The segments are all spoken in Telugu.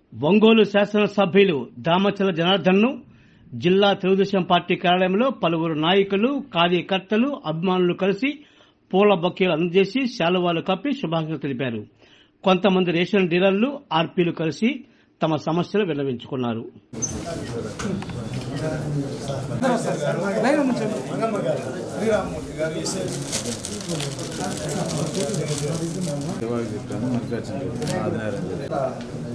ఒంగోలు శాసనసభ్యులు దామచల జనార్దన్ను జిల్లా తెలుగుదేశం పార్టీ కార్యాలయంలో పలువురు నాయకులు కార్యకర్తలు అభిమానులు కలిసి పూల బొకేలు అందజేసి శాలువాలు కప్పి శుభాకాంక్షలు తెలిపారు కొంతమంది రేషన్ డీలర్లు ఆర్పీలు కలిసి తమ సమస్యలు విన్నవించుకున్నారు శ్రీరామూర్తి గారు ఎస్ఐ ఇవాళ చెప్పాను మల్లికార్జున చెప్పాను ఆదినారాయణ చెప్పాను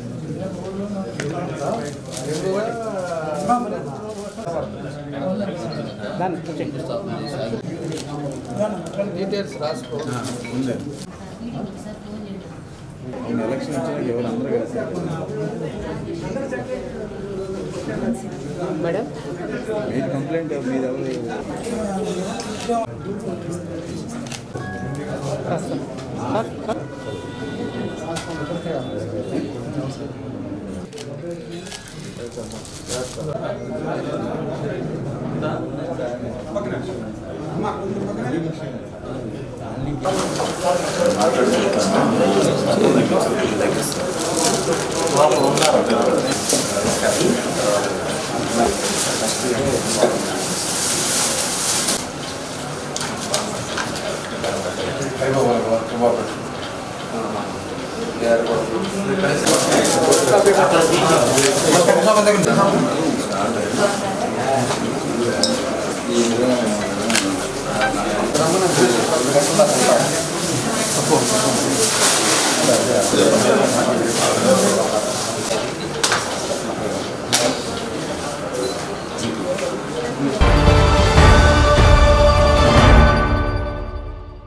డీటెయిల్స్ రాసుకో ఆ, ఉంది అవును ఎలక్షన్ వచ్చినాక ఎవరు అందరూ కలిసి మేడం మెయిన్ కంప్లైంట్ మీద ఎవరు రమణ